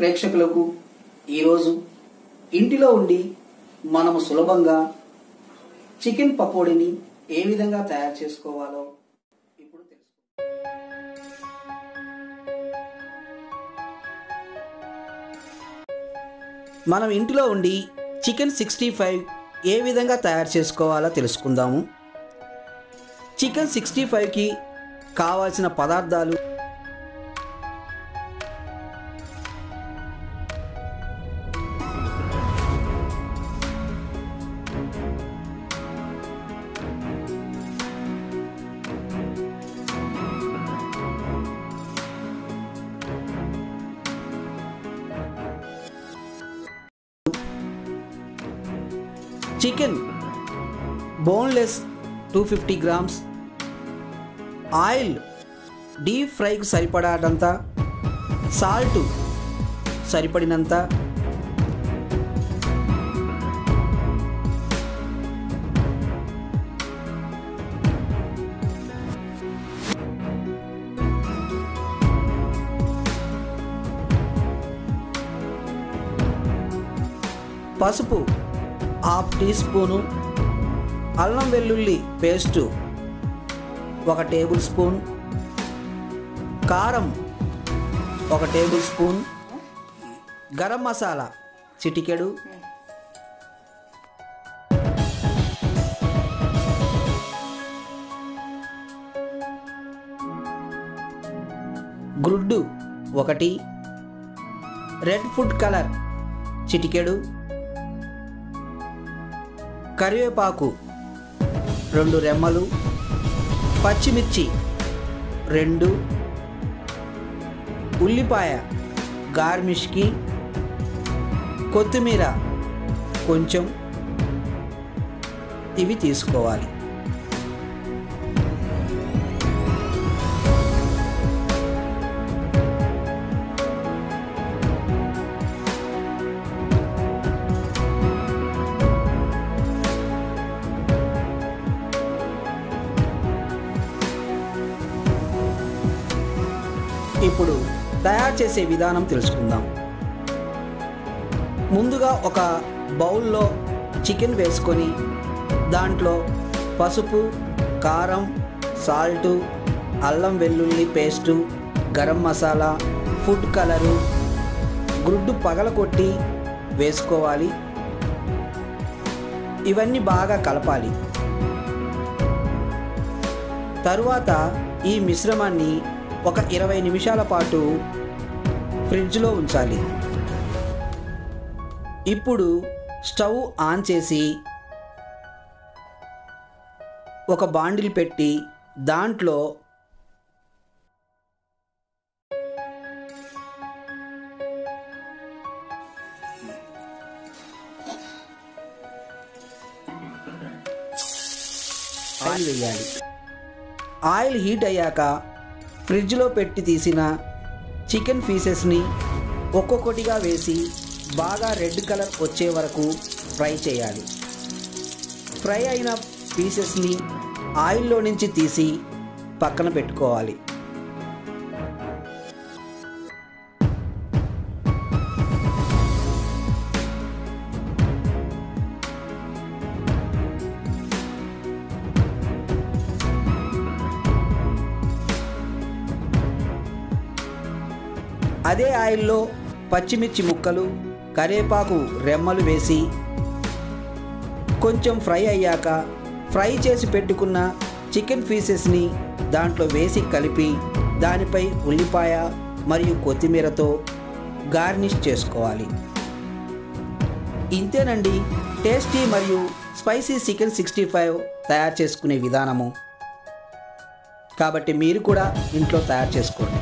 ప్రేక్షకులకు ఈరోజు ఇంటిలో ఉండి మనము సులభంగా చికెన్ పకోడీని ఏ విధంగా తయారు చేసుకోవాలో ఇప్పుడు తెలుసు మనం ఇంటిలో ఉండి చికెన్ సిక్స్టీ ఫైవ్ ఏ విధంగా తయారు చేసుకోవాలో తెలుసుకుందాము చికెన్ సిక్స్టీ ఫైవ్కి కావాల్సిన పదార్థాలు chicken boneless two fifty grams oil deep ఫ్రైకి సరిపడాడంత సాల్ట్ సరిపడినంత పసుపు హాఫ్ టీ స్పూను అల్లం వెల్లుల్లి పేస్టు ఒక టేబుల్ స్పూన్ కారం ఒక టేబుల్ స్పూన్ గరం మసాలా చిటికెడు గ్రుడ్డు ఒకటి రెడ్ ఫుడ్ కలర్ చిటికెడు కరివేపాకు రెండు రెమ్మలు పచ్చిమిర్చి రెండు ఉల్లిపాయ గార్మిష్కి కొత్తిమీర కొంచెం ఇవి తీసుకోవాలి ఇప్పుడు తయారు చేసే విధానం తెలుసుకుందాం ముందుగా ఒక బౌల్లో చికెన్ వేసుకొని దాంట్లో పసుపు కారం సాల్టు అల్లం వెల్లుల్లి paste garam masala food colour గుడ్డు పగలకొట్టి వేసుకోవాలి ఇవన్నీ బాగా కలపాలి తరువాత ఈ మిశ్రమాన్ని ఒక ఇరవై నిమిషాల పాటు ఫ్రిడ్జ్లో ఉంచాలి ఇప్పుడు స్టవ్ ఆన్ చేసి ఒక బాండిల్ పెట్టి దాంట్లో ఆయిల్ వేయాలి ఆయిల్ హీట్ అయ్యాక ఫ్రిడ్జ్లో పెట్టి తీసిన చికెన్ పీసెస్ని ఒక్కొక్కటిగా వేసి బాగా రెడ్ కలర్ వచ్చే వరకు ఫ్రై చేయాలి ఫ్రై అయిన పీసెస్ని ఆయిల్లో నుంచి తీసి పక్కన పెట్టుకోవాలి అదే ఆయిల్లో పచ్చిమిర్చి ముక్కలు కరివేపాకు రెమ్మలు వేసి కొంచెం ఫ్రై అయ్యాక ఫ్రై చేసి పెట్టుకున్న చికెన్ పీసెస్ని దాంట్లో వేసి కలిపి దానిపై ఉల్లిపాయ మరియు కొత్తిమీరతో గార్నిష్ చేసుకోవాలి ఇంతేనండి టేస్టీ మరియు స్పైసీ చికెన్ సిక్స్టీ ఫైవ్ తయారు చేసుకునే విధానము కాబట్టి మీరు కూడా ఇంట్లో తయారు చేసుకోండి